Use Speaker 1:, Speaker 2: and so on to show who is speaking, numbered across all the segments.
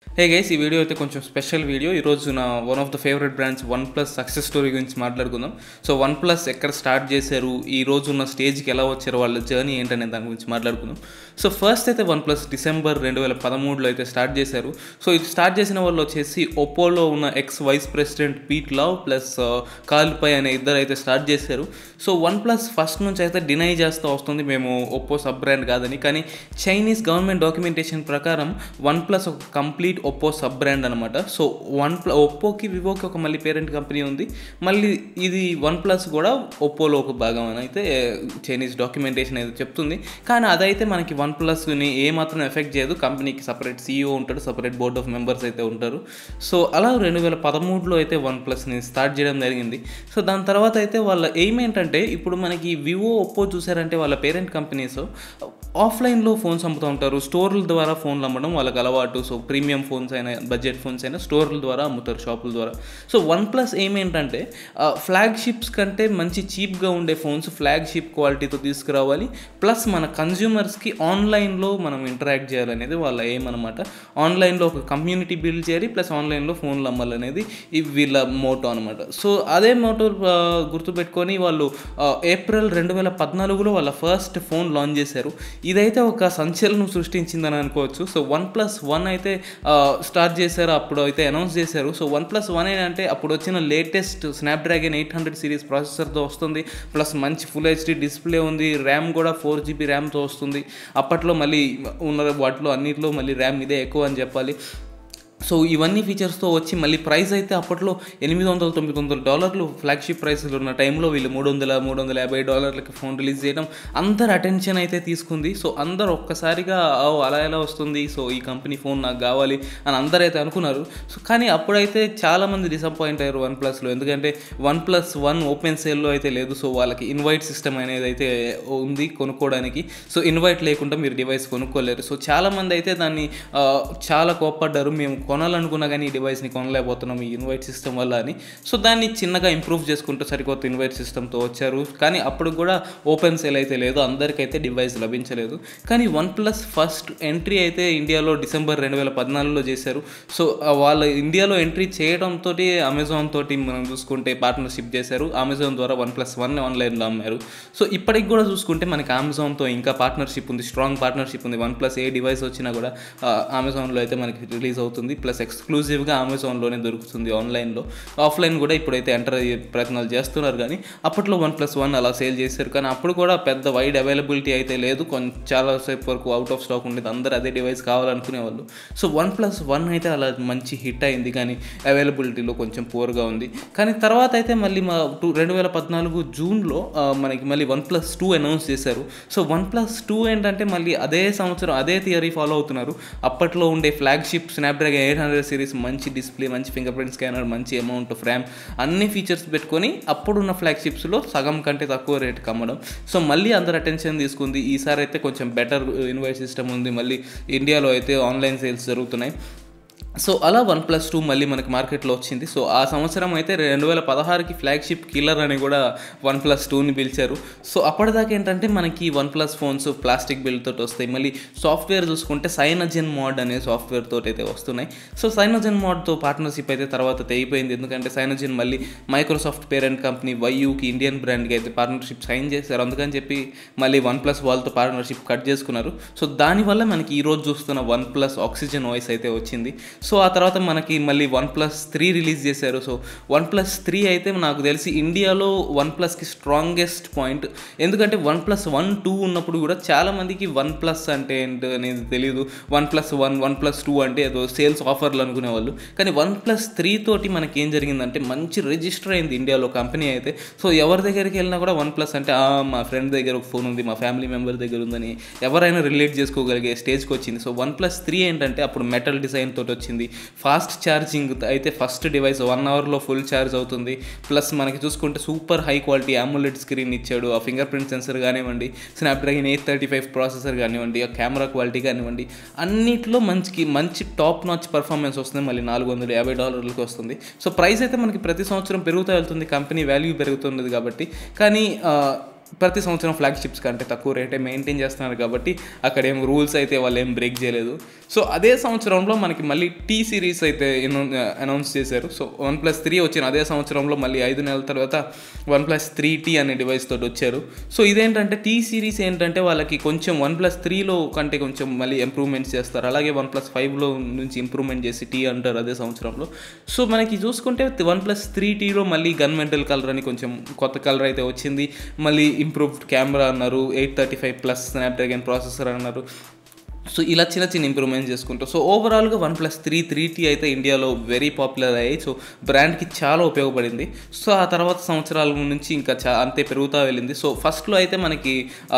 Speaker 1: hey guys ఈ video అయితే కొంచెం స్పెషల్ వీడియో ఈరోజు నా one of the favourite brands one plus success story గురించి మాట్లాడుకుందాం సో వన్ ప్లస్ ఎక్కడ స్టార్ట్ చేశారు ఈ రోజు ఉన్న స్టేజ్కి ఎలా వచ్చారు వాళ్ళ జర్నీ ఏంటనే దాని గురించి మాట్లాడుకుందాం సో ఫస్ట్ అయితే వన్ ప్లస్ డిసెంబర్ రెండు వేల పదమూడులో అయితే స్టార్ట్ చేశారు సో ఇది స్టార్ట్ చేసిన వాళ్ళు వచ్చేసి ఒప్పోలో ఉన్న ex vice president Pete Lau plus Carl Pei అనే ఇద్దరు అయితే స్టార్ట్ చేశారు సో వన్ ప్లస్ ఫస్ట్ నుంచి అయితే డినై చేస్తూ వస్తుంది మేము ఒప్పో సబ్ బ్రాండ్ కాదని కానీ చైనీస్ గవర్నమెంట్ డాక్యుమెంటేషన్ ప్రకారం వన్ ప్లస్ ఒక కంప్లీట్ ఒప్పో సబ్ బ్రాండ్ అనమాట సో వన్ ప్ల ఒప్పోకి వివోకి ఒక మళ్ళీ పేరెంట్ కంపెనీ ఉంది మళ్ళీ ఇది వన్ ప్లస్ కూడా ఒప్పోలో ఒక భాగం అని అయితే చైనీస్ డాక్యుమెంటేషన్ అయితే చెప్తుంది కానీ అదైతే మనకి వన్ ప్లస్ని ఏమాత్రం ఎఫెక్ట్ చేయదు కంపెనీకి సపరేట్ సీఈఓ ఉంటాడు సపరేట్ బోర్డ్ ఆఫ్ మెంబర్స్ అయితే ఉంటారు సో అలా రెండు వేల పదమూడులో అయితే వన్ ప్లస్ని స్టార్ట్ చేయడం జరిగింది సో దాని తర్వాత అయితే వాళ్ళ ఎయిమ్ ఏంటంటే ఇప్పుడు మనకి వివో ఒప్పో చూసారంటే వాళ్ళ పేరెంట్ కంపెనీస్ ఆఫ్లైన్లో ఫోన్స్ అమ్ముతూ ఉంటారు స్టోర్ల ద్వారా ఫోన్లు అమ్మడం వాళ్ళకి అలవాటు సో ప్రీమియం ఫోన్స్ అయినా బడ్జెట్ ఫోన్స్ అయినా స్టోర్ల ద్వారా అమ్ముతారు షాపుల ద్వారా సో వన్ ప్లస్ ఏం ఏంటంటే ఫ్లాగ్షిప్స్ కంటే మంచి చీప్గా ఉండే ఫోన్స్ ఫ్లాగ్షిప్ క్వాలిటీతో తీసుకురావాలి ప్లస్ మన కన్జ్యూమర్స్కి ఆన్లైన్లో మనం ఇంటరాక్ట్ చేయాలనేది వాళ్ళ ఎయిమ్ అనమాట ఆన్లైన్లో ఒక కమ్యూనిటీ బిల్డ్ చేయాలి ప్లస్ ఆన్లైన్లో ఫోన్లు అమ్మాలనేది ఈ వీళ్ళ మోటో అనమాట సో అదే మోటో గుర్తుపెట్టుకొని వాళ్ళు ఏప్రిల్ రెండు వేల పద్నాలుగులో వాళ్ళ ఫస్ట్ ఫోన్ లాంచ్ చేశారు ఇదైతే ఒక సంచలనం సృష్టించిందని అనుకోవచ్చు సో వన్ ప్లస్ వన్ అయితే స్టార్ట్ చేశారు అప్పుడు అయితే అనౌన్స్ చేశారు సో వన్ ప్లస్ వన్ ఏంటంటే అప్పుడు వచ్చిన latest Snapdragon eight hundred series ప్రాసెసర్తో వస్తుంది ప్లస్ మంచి ఫుల్ హెచ్డి డిస్ప్లే ఉంది ర్యామ్ కూడా ఫోర్ జీబీ ర్యామ్తో వస్తుంది అప్పట్లో మళ్ళీ ఉన్న వాటిలో అన్నింటిలో మళ్ళీ ర్యామ్ ఇదే ఎక్కువ అని చెప్పాలి సో ఇవన్నీ ఫీచర్స్తో వచ్చి మళ్ళీ ప్రైస్ అయితే అప్పట్లో ఎనిమిది వందల తొమ్మిది వందల డాలర్లు ఫ్లాగ్షిప్ ప్రైస్లు ఉన్న టైంలో వీళ్ళు మూడు వందల మూడు వందల యాభై డాలర్లకి ఫోన్ రిలీజ్ చేయడం అందరు అటెన్షన్ అయితే తీసుకుంది సో అందరు ఒక్కసారిగా అలా ఎలా వస్తుంది సో ఈ కంపెనీ ఫోన్ నాకు కావాలి అని అందరైతే అనుకున్నారు సో కానీ అప్పుడైతే చాలామంది డిసప్పాయింట్ అయ్యారు వన్ ప్లస్లో ఎందుకంటే వన్ ప్లస్ వన్ ఓపెన్ సేల్లో అయితే లేదు సో వాళ్ళకి ఇన్వైట్ సిస్టమ్ అనేది అయితే ఉంది కొనుక్కోవడానికి సో ఇన్వైట్ లేకుండా మీరు డివైస్ కొనుక్కోలేరు సో చాలామంది అయితే దాన్ని చాలా కోప్పడ్డారు మేము కొనాలనుకున్నా కానీ ఈ డివైస్ని కొనలేకపోతున్నాం ఈ ఇన్వైట్ సిస్టమ్ వల్ల అని సో దాన్ని చిన్నగా ఇంప్రూవ్ చేసుకుంటూ సరికొత్త ఇన్వైట్ సిస్టమ్తో వచ్చారు కానీ అప్పుడు కూడా ఓపెన్ సేల్ అయితే లేదు అందరికైతే డివైస్ లభించలేదు కానీ వన్ ప్లస్ ఫస్ట్ ఎంట్రీ అయితే ఇండియాలో డిసెంబర్ రెండు వేల పద్నాలుగులో చేశారు సో వాళ్ళ ఇండియాలో ఎంట్రీ చేయడంతో అమెజాన్ తోటి మనం చూసుకుంటే పార్ట్నర్షిప్ చేశారు అమెజాన్ ద్వారా వన్ ప్లస్ వన్ ఆన్లైన్లో అమ్మారు సో ఇప్పటికి కూడా చూసుకుంటే మనకి అమెజాన్తో ఇంకా పార్ట్నర్షిప్ ఉంది స్ట్రాంగ్ పార్ట్నర్షిప్ ఉంది వన్ ప్లస్ ఏ డివైస్ వచ్చినా కూడా అమెజాన్లో అయితే మనకి రిలీజ్ అవుతుంది ప్లస్ ఎక్స్క్లూజివ్గా అమెజాన్లోనే దొరుకుతుంది ఆన్లైన్లో ఆఫ్లైన్ కూడా ఇప్పుడైతే ఎంటర్ అయ్యే ప్రయత్నాలు చేస్తున్నారు కానీ అప్పట్లో వన్ ప్లస్ వన్ అలా సేల్ చేశారు కానీ అప్పుడు కూడా పెద్ద వైడ్ అవైలబిలిటీ అయితే లేదు కొంచెం చాలాసేపు వరకు అవుట్ ఆఫ్ స్టాక్ ఉండేది అందరూ అదే డివైస్ కావాలనుకునేవాళ్ళు సో వన్ ప్లస్ వన్ అయితే అలా మంచి హిట్ అయింది కానీ అవైలబిలిటీలో కొంచెం పూర్గా ఉంది కానీ తర్వాత అయితే మళ్ళీ మా టూ రెండు వేల పద్నాలుగు జూన్లో మనకి మళ్ళీ వన్ ప్లస్ టూ అనౌన్స్ చేశారు సో వన్ ప్లస్ టూ ఏంటంటే మళ్ళీ అదే సంవత్సరం అదే థియరీ ఫాలో అవుతున్నారు అప్పట్లో ఉండే flagship Snapdragon eight hundred series మంచి డిస్ప్లే మంచి ఫింగర్ ప్రింట్ స్కానర్ మంచి అమౌంట్ ఆఫ్ ర్యామ్ అన్ని ఫీచర్స్ పెట్టుకొని అప్పుడున్న ఫ్లాగ్షిప్స్లో సగం కంటే తక్కువ రేట్కి అమ్మడం సో మళ్ళీ అందరు అటెన్షన్ తీసుకుంది ఈసారి అయితే కొంచెం బెటర్ ఇన్వైట్ సిస్టమ్ ఉంది మళ్ళీ ఇండియాలో అయితే ఆన్లైన్ సేల్స్ జరుగుతున్నాయి సో అలా వన్ ప్లస్ టూ మళ్ళీ మనకి మార్కెట్లో వచ్చింది సో ఆ సంవత్సరం అయితే రెండు వేల పదహారుకి ఫ్లాగ్షిప్ కిల్లర్ అని కూడా వన్ ప్లస్ టూని పిలిచారు సో అప్పటిదాకా ఏంటంటే మనకి OnePlus phones plastic build తోటి వస్తాయి మళ్ళీ సాఫ్ట్వేర్ చూసుకుంటే సైనజెన్ మోడ్ అనే సాఫ్ట్వేర్ తోటి అయితే వస్తున్నాయి సో సైనజెన్ మోడ్తో పార్ట్నర్షిప్ అయితే తర్వాత తెగిపోయింది ఎందుకంటే సైనజెన్ మళ్ళీ మైక్రోసాఫ్ట్ పేరెంట్ కంపెనీ వైయూకి ఇండియన్ బ్రాండ్కి అయితే పార్ట్నర్షిప్ సైన్ చేశారు అందుకని చెప్పి మళ్ళీ వన్ ప్లస్ వాళ్ళతో పార్ట్నర్షిప్ కట్ చేసుకున్నారు సో దానివల్ల మనకి ఈరోజు చూస్తున్న వన్ ప్లస్ ఆక్సిజన్ వాయిస్ అయితే వచ్చింది సో ఆ తర్వాత మనకి మళ్ళీ వన్ ప్లస్ త్రీ రిలీజ్ చేశారు సో వన్ ప్లస్ త్రీ అయితే నాకు తెలిసి ఇండియాలో వన్ ప్లస్కి స్ట్రాంగెస్ట్ పాయింట్ ఎందుకంటే వన్ ప్లస్ వన్ టూ ఉన్నప్పుడు కూడా చాలామందికి వన్ ప్లస్ అంటే ఏంటి అనేది తెలియదు one plus one OnePlus two అంటే ఏదో సేల్స్ ఆఫర్లు అనుకునేవాళ్ళు కానీ వన్ ప్లస్ త్రీ తోటి మనకి ఏం జరిగిందంటే మంచి రిజిస్టర్ అయింది ఇండియాలో కంపెనీ అయితే సో ఎవరి దగ్గరికి వెళ్ళినా కూడా వన్ ప్లస్ అంటే మా ఫ్రెండ్ దగ్గర ఒక ఫోన్ ఉంది మా ఫ్యామిలీ మెంబర్ దగ్గర ఉందని ఎవరైనా రిలేట్ చేసుకోగలిగే స్టేజ్కి వచ్చింది సో వన్ ప్లస్ త్రీ ఏంటంటే అప్పుడు మెటల్ డిజైన్ తోటి వచ్చింది ఫాస్ట్ ఛార్జింగ్ అయితే ఫస్ట్ డివైస్ వన్ అవర్లో ఫుల్ ఛార్జ్ అవుతుంది ప్లస్ మనకి చూసుకుంటే super high quality AMOLED screen ఇచ్చాడు ఆ ఫింగర్ ప్రింట్ సెన్సర్ కానివ్వండి Snapdragon eight thirty five processor కానివ్వండి ఆ కెమెరా క్వాలిటీ కానివ్వండి అన్నిట్లో మంచి మంచి టాప్ నాచ్ పర్ఫార్మెన్స్ వస్తుంది మళ్ళీ నాలుగు వందల యాభై డాలర్లకు వస్తుంది సో ప్రైస్ అయితే మనకి ప్రతి సంవత్సరం పెరుగుతూ వెళ్తుంది కంపెనీ వాల్యూ పెరుగుతున్నది కాబట్టి కానీ ప్రతి సంవత్సరం ఫ్లాగ్షిప్స్ కంటే తక్కువ రేటే మెయింటైన్ చేస్తున్నారు కాబట్టి అక్కడ ఏం రూల్స్ అయితే వాళ్ళు ఏం బ్రేక్ చేయలేదు సో అదే సంవత్సరంలో మనకి మళ్ళీ టీ సిరీస్ అయితే అనౌన్స్ చేశారు సో వన్ ప్లస్ త్రీ వచ్చిన అదే సంవత్సరంలో మళ్ళీ ఐదు నెలల తర్వాత వన్ ప్లస్ త్రీ టీ అనే డివైస్ తోటి వచ్చారు సో ఇదేంటంటే టీ సిరీస్ ఏంటంటే వాళ్ళకి కొంచెం వన్ ప్లస్ త్రీలో కంటే కొంచెం మళ్ళీ ఇంప్రూవ్మెంట్స్ చేస్తారు అలాగే వన్ ప్లస్ ఫైవ్లో నుంచి ఇంప్రూవ్మెంట్ చేసి టీ అంటారు అదే సంవత్సరంలో సో మనకి చూసుకుంటే వన్ ప్లస్ త్రీ టీలో మళ్ళీ గన్ మెంటల్ కలర్ అని కొంచెం కొత్త కలర్ అయితే వచ్చింది మళ్ళీ ఇంప్రూవ్డ్ కెమెరా అన్నారు eight thirty five plus Snapdragon processor అన్నారు సో ఇలా చిన్న చిన్న ఇంప్రూవ్మెంట్స్ చేసుకుంటాం సో ఓవరాల్గా OnePlus three three T అయితే ఇండియాలో వెరీ పాపులర్ అయ్యాయి సో బ్రాండ్కి చాలా ఉపయోగపడింది సో ఆ తర్వాత సంవత్సరాల నుంచి ఇంకా చా అంతే పెరుగుతూ వెళ్ళింది సో ఫస్ట్లో అయితే మనకి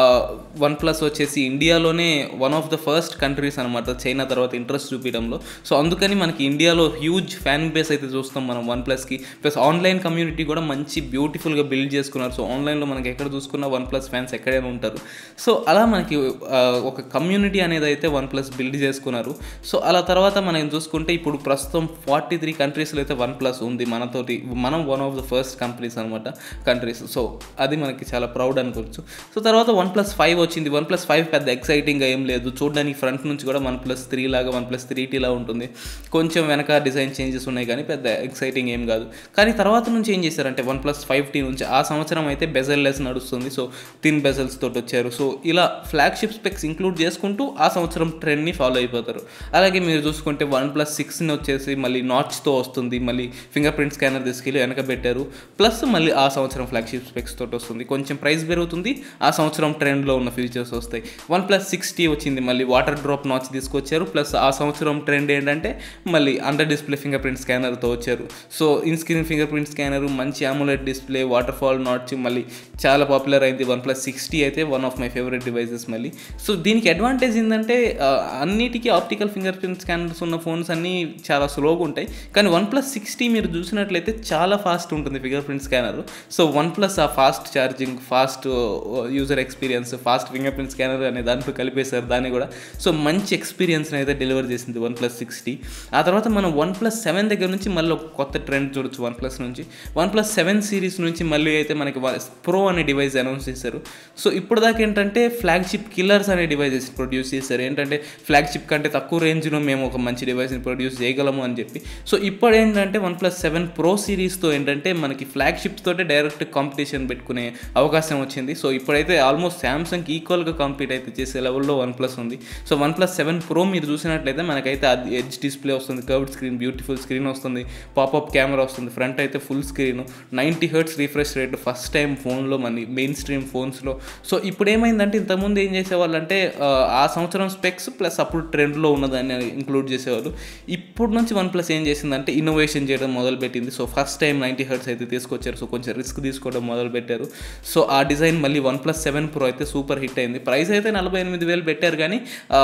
Speaker 1: వన్ ప్లస్ వచ్చేసి ఇండియాలోనే one of the first countries అనమాట చైనా తర్వాత ఇంట్రెస్ట్ చూపించడంలో సో అందుకని మనకి ఇండియాలో హ్యూజ్ ఫ్యాన్ బేస్ అయితే చూస్తాం మనం వన్ ప్లస్కి ప్లస్ ఆన్లైన్ కమ్యూనిటీ కూడా మంచి బ్యూటిఫుల్గా బిల్డ్ చేసుకున్నారు సో ఆన్లైన్లో మనకి ఎక్కడ చూసుకున్నా వన్ ప్లస్ ఫ్యాన్స్ ఎక్కడైనా ఉంటారు సో అలా మనకి ఒక కమ్యూనిటీ అనేది అయితే వన్ ప్లస్ బిల్డ్ చేసుకున్నారు సో అలా తర్వాత మనం చూసుకుంటే ఇప్పుడు ప్రస్తుతం ఫార్టీ త్రీ కంట్రీస్లో అయితే వన్ ప్లస్ ఉంది మనతోటి మనం one of the first companies అనమాట కంట్రీస్ సో అది మనకి చాలా ప్రౌడ్ అనుకోవచ్చు సో తర్వాత వన్ ప్లస్ ఫైవ్ వచ్చింది వన్ ప్లస్ ఫైవ్ పెద్ద ఎక్సైటింగ్గా ఏం లేదు చూడడానికి ఫ్రంట్ నుంచి కూడా వన్ ప్లస్ త్రీ లాగా వన్ ప్లస్ త్రీ టీలా ఉంటుంది కొంచెం వెనక డిజైన్ చేంజెస్ ఉన్నాయి కానీ పెద్ద ఎక్సైటింగ్ ఏం కాదు కానీ తర్వాత నుంచి ఏం చేశారంటే వన్ ప్లస్ ఫైవ్ టీ నుంచి ఆ సంవత్సరం అయితే బెజల్ లెస్ నడుస్తుంది సో థిన్ బెజల్స్ తోటి వచ్చారు సో ఇలా ఫ్లాగ్షిప్ స్పెక్స్ ఇంక్లూడ్ చేసుకుంటూ ఆ సంవత్సరం ట్రెండ్ని ఫాలో అయిపోతారు అలాగే మీరు చూసుకుంటే వన్ ప్లస్ సిక్స్ని వచ్చేసి మళ్ళీ నాట్స్తో వస్తుంది మళ్ళీ ఫింగర్ ప్రింట్ స్కానర్ తీసుకెళ్ళి వెనక పెట్టారు ప్లస్ మళ్ళీ ఆ సంవత్సరం ఫ్లాగ్షిప్ స్పెక్స్ తోటి వస్తుంది కొంచెం ప్రైస్ పెరుగుతుంది ఆ సంవత్సరం ట్రెండ్లో ఉన్న ఫీచర్స్ వస్తాయి వన్ ప్లస్ సిక్స్టీ వచ్చింది మళ్ళీ వాటర్ డ్రాప్ నాచ్ తీసుకొచ్చారు ప్లస్ ఆ సంవత్సరం ట్రెండ్ ఏంటంటే మళ్ళీ అండర్ డిస్ప్లే ఫింగర్ ప్రింట్ స్కానర్తో వచ్చారు so in screen fingerprint scanner మంచి AMOLED display waterfall notch మళ్ళీ చాలా పాపులర్ అయింది వన్ ప్లస్ సిక్స్టీ అయితే one of my favourite devices మళ్ళీ సో దీనికి అడ్వాంటేజ్ ఏంటంటే అన్నిటికీ ఆప్టికల్ ఫింగర్ ప్రింట్ స్కానర్స్ ఉన్న ఫోన్స్ అన్నీ చాలా స్లోగా ఉంటాయి కానీ వన్ ప్లస్ సిక్స్టీ మీరు చూసినట్లయితే చాలా ఫాస్ట్ ఉంటుంది fingerprint scanner so one OnePlus ఆ fast charging fast user experience fast fingerprint scanner అనే దాంట్లో కలిపేశారు దాన్ని కూడా సో మంచి ఎక్స్పీరియన్స్ని అయితే డెలివర్ చేసింది వన్ ప్లస్ సిక్స్టీ ఆ తర్వాత మనం వన్ ప్లస్ సెవెన్ దగ్గర నుంచి మళ్ళీ ఒక కొత్త ట్రెండ్ చూడొచ్చు వన్ ప్లస్ నుంచి వన్ ప్లస్ సెవెన్ సిరీస్ నుంచి మళ్ళీ అయితే మనకి ప్రో అనే డివైస్ అనౌన్స్ చేశారు సో ఇప్పుడు దాకా ఏంటంటే ఫ్లాగ్షిప్ కిల్లర్స్ అనే డివైజెస్ ప్రొడ్యూస్ చేశారు ఏంటంటే ఫ్లాగ్షిప్ కంటే తక్కువ రేంజ్లో మేము ఒక మంచి డివైస్ని ప్రొడ్యూస్ చేయగలము అని చెప్పి సో ఇప్పుడు ఏంటంటే వన్ ప్లస్ సెవెన్ ప్రో సిరీస్తో ఏంటంటే మనకి ఫ్లాగ్షిప్ తోటే డైరెక్ట్ కాంపిటీషన్ పెట్టుకునే అవకాశం వచ్చింది సో ఇప్పుడైతే ఆల్మోస్ట్ శాంసంగ్కి ఈక్వల్గా కాంపీట్ అయితే చేసే లెవెల్లో వన్ ప్లస్ ఉంది so one plus seven pro మీరు చూసినట్లయితే మనకైతే అది ఎడ్జ్ డిస్ప్లే వస్తుంది కర్వ్డ్ స్క్రీన్ బ్యూటిఫుల్ స్క్రీన్ వస్తుంది పాపప్ కెమెరా వస్తుంది ఫ్రంట్ అయితే full screen ninety hertz refresh rate first time ఫోన్లో మన మెయిన్ స్ట్రీమ్ ఫోన్స్లో సో ఇప్పుడు ఏమైందంటే ఇంతకుముందు ఏం చేసేవాళ్ళు అంటే ఆ సంవత్సరం స్పెక్స్ ప్లస్ అప్పుడు ట్రెండ్లో ఉన్నదాన్ని ఇంక్లూడ్ చేసేవాళ్ళు ఇప్పుడు నుంచి వన్ ప్లస్ ఏం చేసిందంటే ఇన్నోవేషన్ చేయడం మొదలుపెట్టింది so first time ninety hertz అయితే తీసుకొచ్చారు సో కొంచెం రిస్క్ తీసుకోవడం మొదలుపెట్టారు సో ఆ డిజైన్ మళ్ళీ వన్ ప్లస్ సెవెన్ ప్రో అయితే సూపర్ హిట్ అయింది ప్రైస్ అయితే నలభై ఎనిమిది వేలు పెట్టారు కానీ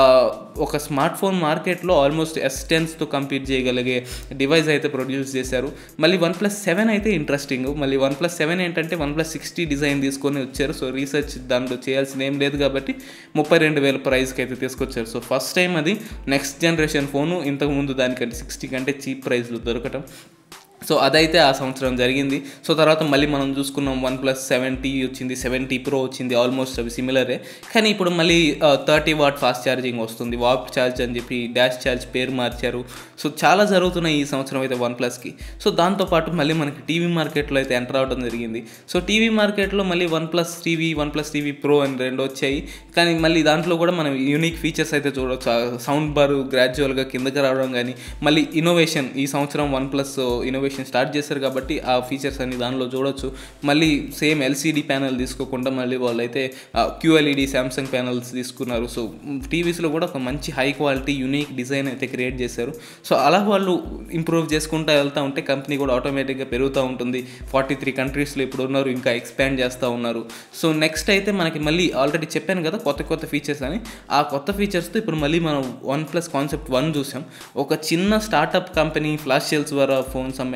Speaker 1: ఒక స్మార్ట్ ఫోన్ మార్కెట్లో ఆల్మోస్ట్ ఎస్ టెన్స్తో కంపీట్ చేయగలిగే డివైస్ అయితే ప్రొడ్యూస్ చేశారు మళ్ళీ వన్ ప్లస్ సెవెన్ అయితే ఇంట్రెస్టింగ్ మళ్ళీ వన్ ప్లస్ సెవెన్ ఏంటంటే వన్ ప్లస్ సిక్స్టీ డిజైన్ తీసుకొని వచ్చారు సో రీసెర్చ్ దాంట్లో చేయాల్సిన ఏం లేదు కాబట్టి ముప్పై రెండు వేల ప్రైస్కి అయితే తీసుకొచ్చారు సో ఫస్ట్ టైం అది నెక్స్ట్ జనరేషన్ ఫోను ఇంతకుముందు దానికంటే సిక్స్టీ కంటే చీప్ ప్రైస్లో దొరకటం సో అదైతే ఆ సంవత్సరం జరిగింది సో తర్వాత మళ్ళీ మనం చూసుకున్నాం వన్ ప్లస్ సెవెంటీ వచ్చింది సెవెంటీ ప్రో వచ్చింది ఆల్మోస్ట్ అవి సిమిలరే కానీ ఇప్పుడు మళ్ళీ థర్టీ వాట్ ఫాస్ట్ ఛార్జింగ్ వస్తుంది వాప్ ఛార్జ్ అని చెప్పి డాష్ ఛార్జ్ పేరు మార్చారు సో చాలా జరుగుతున్నాయి ఈ సంవత్సరం అయితే వన్ ప్లస్కి సో దాంతోపాటు మళ్ళీ మనకి టీవీ మార్కెట్లో అయితే ఎంటర్ అవడం జరిగింది సో టీవీ మార్కెట్లో మళ్ళీ one plus TV one plus TV pro అని రెండు వచ్చాయి కానీ మళ్ళీ దాంట్లో కూడా మనం యూనిక్ ఫీచర్స్ అయితే చూడవచ్చు సౌండ్ బార్ గ్రాడ్యువల్గా కిందకి రావడం కానీ మళ్ళీ ఇన్నోవేషన్ ఈ సంవత్సరం వన్ ప్లస్ ఇన్నోవేషన్ స్టార్ట్ చేశారు కాబట్టి ఆ ఫీచర్స్ అన్ని దానిలో చూడొచ్చు మళ్ళీ సేమ్ ఎల్సీడీ ప్యానల్ తీసుకోకుండా మళ్ళీ వాళ్ళైతే క్యూఎల్ఈడి శాంసంగ్ ప్యానల్స్ తీసుకున్నారు సో టీవీస్లో కూడా ఒక మంచి హై క్వాలిటీ యూనిక్ డిజైన్ అయితే క్రియేట్ చేశారు సో అలా వాళ్ళు ఇంప్రూవ్ చేసుకుంటూ వెళ్తూ ఉంటే కంపెనీ కూడా ఆటోమేటిక్గా పెరుగుతూ ఉంటుంది ఫార్టీ త్రీ కంట్రీస్లో ఇప్పుడు ఉన్నారు ఇంకా ఎక్స్పాండ్ చేస్తూ ఉన్నారు సో నెక్స్ట్ అయితే మనకి మళ్ళీ ఆల్రెడీ చెప్పాను కదా కొత్త కొత్త ఫీచర్స్ అని ఆ కొత్త ఫీచర్స్తో ఇప్పుడు మళ్ళీ మనం వన్ ప్లస్ కాన్సెప్ట్ వన్ చూసాం ఒక చిన్న స్టార్టప్ కంపెనీ ఫ్లాష్ సేల్స్ ద్వారా ఫోన్స్ అమ్మే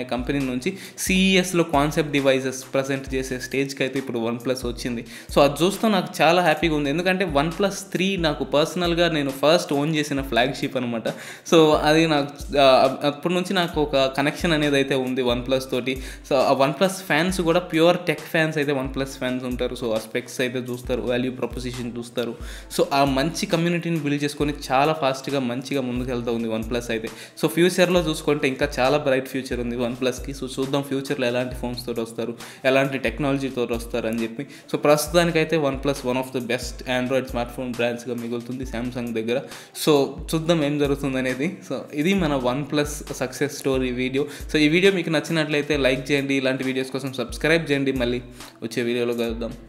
Speaker 1: కంపెనీ నుంచి సిఈఎస్లో కాన్సెప్ట్ డివైజెస్ ప్రజెంట్ చేసే స్టేజ్కి అయితే ఇప్పుడు వన్ ప్లస్ వచ్చింది సో అది చూస్తూ నాకు చాలా హ్యాపీగా ఉంది ఎందుకంటే వన్ ప్లస్ త్రీ నాకు పర్సనల్గా నేను ఫస్ట్ ఓన్ చేసిన ఫ్లాగ్షిప్ అనమాట సో అది నాకు ఆ, అప్పటి నుంచి నాకు ఒక కనెక్షన్ అనేది అయితే ఉంది వన్ ప్లస్ తోటి సో ఆ వన్ ప్లస్ ఫ్యాన్స్ కూడా ప్యూర్ టెక్ ఫ్యాన్స్ అయితే వన్ ప్లస్ ఫ్యాన్స్ ఉంటారు సో ఆ స్పెక్స్ అయితే చూస్తారు వాల్యూ ప్రపోజిషన్ చూస్తారు సో ఆ మంచి కమ్యూనిటీని బిల్డ్ చేసుకొని చాలా ఫాస్ట్గా మంచిగా ముందుకు వెళ్తూ ఉంది వన్ ప్లస్ అయితే సో ఫ్యూచర్లో చూసుకుంటే ఇంకా చాలా బ్రైట్ ఫ్యూచర్ ఉంది వన్ ప్లస్కి సో చూద్దాం ఫ్యూచర్లో ఎలాంటి ఫోన్స్ తోటి వస్తారు ఎలాంటి టెక్నాలజీతో వస్తారు అని చెప్పి సో ప్రస్తుతానికైతే one plus one of the best Android smart phone బ్రాండ్స్గా మిగులుతుంది శాంసంగ్ దగ్గర సో చూద్దాం ఏం జరుగుతుంది అనేది సో ఇది మన one plus success story video so ఈ వీడియో మీకు నచ్చినట్లయితే లైక్ చేయండి ఇలాంటి వీడియోస్ కోసం సబ్స్క్రైబ్ చేయండి మళ్ళీ వచ్చే వీడియోలో కలుద్దాం